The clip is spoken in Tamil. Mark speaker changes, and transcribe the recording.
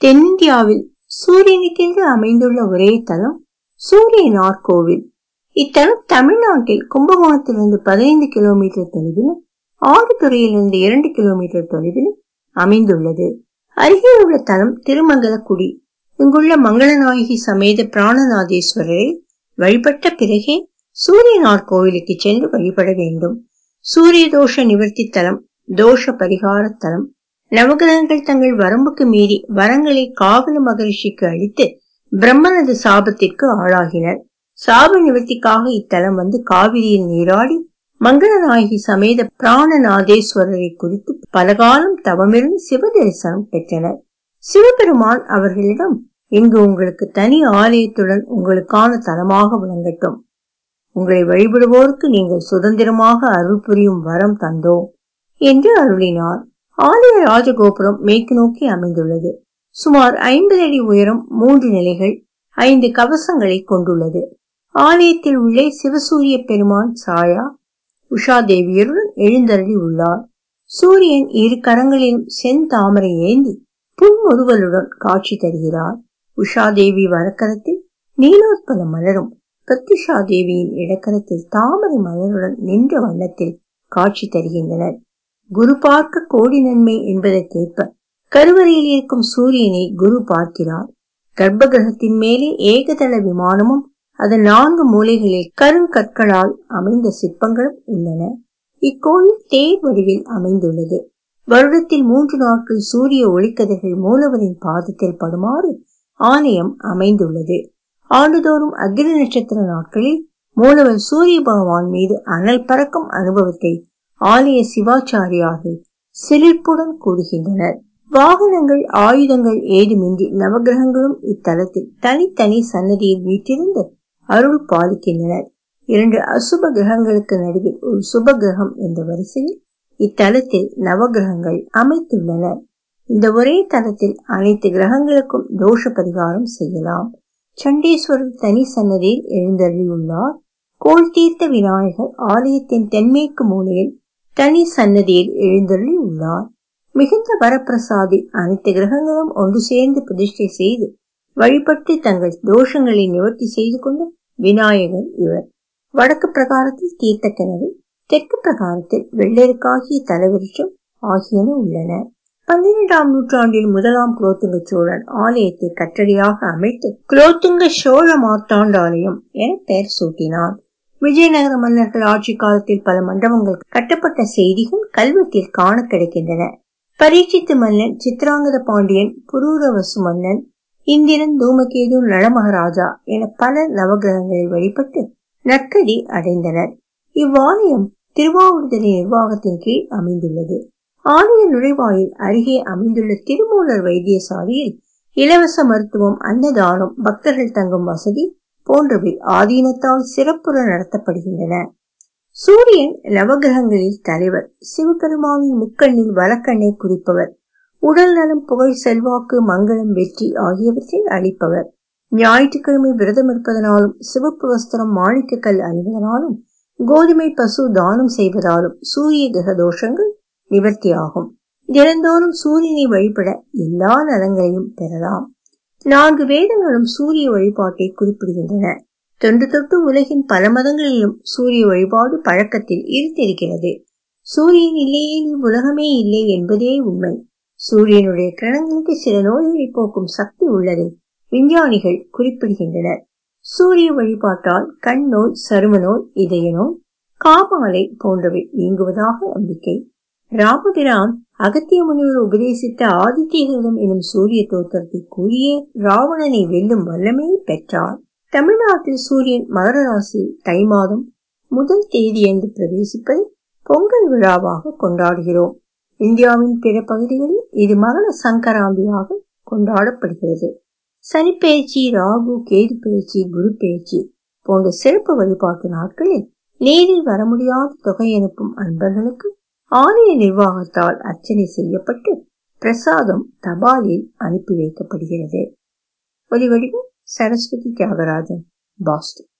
Speaker 1: தென்னிந்தியாவில் சூரியனுக்கென்று அமைந்துள்ள ஒரே தலம் சூரியனார் கோவில் இத்தலம் தமிழ்நாட்டில் கும்பகோணத்திலிருந்து பதினைந்து கிலோமீட்டர் தொலைவிலும் ஆடுதுறையிலிருந்து இரண்டு கிலோமீட்டர் தொலைவிலும் அமைந்துள்ளது அருகே உள்ள தலம் திருமங்கலக்குடி இங்குள்ள மங்களநாயகி சமேத பிராணநாதேஸ்வரரை வழிபட்ட பிறகே சூரியனார் கோவிலுக்கு சென்று வழிபட வேண்டும் சூரிய தோஷ நிவர்த்தி தலம் தோஷ பரிகார தலம் நவகிரகங்கள் தங்கள் வரம்புக்கு மீறி வரங்களை காவல மகரிஷிக்கு அளித்து பிரம்மனது சாபத்திற்கு ஆளாகினர் சாப நிவர்த்திக்காக இத்தலம் வந்து காவிரியில் நீராடி மங்களநாயகி சமேத பிராணநாதேஸ்வரரை குறித்து பலகாலம் தவமிருந்து சிவ தரிசனம் பெற்றனர் சிவபெருமான் அவர்களிடம் இங்கு உங்களுக்கு தனி ஆலயத்துடன் உங்களுக்கான தலமாக விளங்கட்டும் உங்களை வழிபடுவோருக்கு நீங்கள் சுதந்திரமாக அருள் புரியும் வரம் தந்தோம் என்று அருளினார் ஆலய ராஜகோபுரம் மேற்கு நோக்கி அமைந்துள்ளது சுமார் ஐம்பது அடி உயரம் மூன்று நிலைகள் ஐந்து கவசங்களை கொண்டுள்ளது ஆலயத்தில் உள்ளே சிவசூரிய பெருமான் சாயா உஷா தேவியருடன் எழுந்தருளி உள்ளார் சூரியன் இரு கரங்களிலும் செந்தாமரை ஏந்தி புன்முறுவலுடன் காட்சி தருகிறார் உஷா தேவி வழக்கரத்தில் நீலோத்பல மலரும் பிரத்யுஷா தேவியின் இடக்கரத்தில் தாமரை மலருடன் நின்ற வண்ணத்தில் காட்சி தருகின்றனர் குரு பார்க்க கோடி நன்மை என்பதற்கேற்ப கருவறையில் இருக்கும் சூரியனை குரு பார்க்கிறார் கர்ப்ப கிரகத்தின் மேலே ஏகதள விமானமும் அதன் நான்கு மூலைகளில் கருங்கற்களால் அமைந்த சிற்பங்களும் உள்ளன இக்கோயில் தேர் வடிவில் அமைந்துள்ளது வருடத்தில் மூன்று நாட்கள் சூரிய ஒளிக்கதிர்கள் மூலவரின் பாதத்தில் படுமாறு ஆலயம் அமைந்துள்ளது ஆண்டுதோறும் அக்னி நட்சத்திர நாட்களில் மூலவர் சூரிய பகவான் மீது அனல் பறக்கும் அனுபவத்தை ஆலய சிவாச்சாரியார்கள் சிலிர்ப்புடன் கூறுகின்றனர் வாகனங்கள் ஆயுதங்கள் ஏதுமின்றி நவகிரகங்களும் இத்தலத்தில் தனித்தனி சன்னதியில் வீட்டிருந்து அருள் பாலிக்கின்றனர் இரண்டு அசுப கிரகங்களுக்கு நடுவில் ஒரு சுப கிரகம் என்ற வரிசையில் இத்தலத்தில் நவகிரகங்கள் அமைத்துள்ளனர் இந்த ஒரே தலத்தில் அனைத்து கிரகங்களுக்கும் தோஷ பரிகாரம் செய்யலாம் சண்டேஸ்வரர் தனி சன்னதியில் எழுந்தருளியுள்ளார் கோல் தீர்த்த விநாயகர் ஆலயத்தின் தென்மேற்கு மூலையில் தனி சன்னதியில் எழுந்தருளி உள்ளார் மிகுந்த வரப்பிரசாதி அனைத்து கிரகங்களும் ஒன்று சேர்ந்து பிரதிஷ்டை செய்து வழிபட்டு தங்கள் தோஷங்களை நிவர்த்தி செய்து கொண்ட விநாயகர் இவர் வடக்கு பிரகாரத்தில் தீர்த்த கிணறு தெற்கு பிரகாரத்தில் வெள்ளருக்காகிய தலைவிருஷம் ஆகியன உள்ளன பன்னிரெண்டாம் நூற்றாண்டில் முதலாம் குலோத்துங்க சோழன் ஆலயத்தை கட்டடியாக அமைத்து குலோத்துங்க சோழ மார்த்தாண்டாலயம் என பெயர் சூட்டினார் விஜயநகர மன்னர்கள் ஆட்சி காலத்தில் பல மண்டபங்கள் கட்டப்பட்ட செய்திகள் கல்வெட்டில் காண கிடைக்கின்றன பரீட்சித்து மன்னன் சித்ராங்கத பாண்டியன் புரூரவசு மன்னன் இந்திரன் தூமகேது நளமகராஜா என பல நவகிரகங்களை வழிபட்டு நற்கதி அடைந்தனர் இவ்வாலயம் திருவாவூர்துறை நிர்வாகத்தின் கீழ் அமைந்துள்ளது ஆலய நுழைவாயில் அருகே அமைந்துள்ள திருமூலர் வைத்தியசாலையில் இலவச மருத்துவம் அன்னதானம் பக்தர்கள் தங்கும் வசதி போன்றவை ஆதீனத்தால் சிறப்புற நடத்தப்படுகின்றன சூரியன் நவகிரகங்களில் தலைவர் சிவபெருமானின் முக்கண்ணில் வலக்கண்ணை குறிப்பவர் உடல் நலம் புகழ் செல்வாக்கு மங்களம் வெற்றி ஆகியவற்றை அளிப்பவர் ஞாயிற்றுக்கிழமை விரதம் இருப்பதனாலும் சிவப்பு வஸ்திரம் மாணிக்கக்கல் அணிவதனாலும் கோதுமை பசு தானம் செய்வதாலும் சூரிய கிரக தோஷங்கள் நிவர்த்தியாகும் தினந்தோறும் சூரியனை வழிபட எல்லா நலங்களையும் பெறலாம் நான்கு வேதங்களும் சூரிய வழிபாட்டை குறிப்பிடுகின்றன தொன்று தொட்டு உலகின் பல மதங்களிலும் சூரிய வழிபாடு பழக்கத்தில் இருந்திருக்கிறது சூரியன் இல்லையே உலகமே இல்லை என்பதே உண்மை சூரியனுடைய கிரணங்களுக்கு சில நோய்களை போக்கும் சக்தி உள்ளதை விஞ்ஞானிகள் குறிப்பிடுகின்றனர் சூரிய வழிபாட்டால் கண் நோய் சரும நோய் இதய நோய் காமாலை போன்றவை நீங்குவதாக நம்பிக்கை ராமபிரான் அகத்திய முனிவர் உபதேசித்த ஆதித்யகிருதம் எனும் சூரிய தோற்றத்தை கூறியே ராவணனை வெல்லும் வல்லமையை பெற்றார் தமிழ்நாட்டில் சூரியன் மகர ராசியில் தை மாதம் முதல் தேதியன்று பிரவேசிப்பதை பொங்கல் விழாவாக கொண்டாடுகிறோம் இந்தியாவின் பிற பகுதிகளில் இது மகர சங்கராந்தியாக கொண்டாடப்படுகிறது சனிப்பெயர்ச்சி ராகு கேது பயிற்சி குரு பயிற்சி போன்ற சிறப்பு வழிபாட்டு நாட்களில் நேரில் வர முடியாத தொகை அனுப்பும் அன்பர்களுக்கு ஆலய நிர்வாகத்தால் அர்ச்சனை செய்யப்பட்டு பிரசாதம் தபாலில் அனுப்பி வைக்கப்படுகிறது ஒலிவடிவம் சரஸ்வதி தியாகராஜன் பாஸ்டன்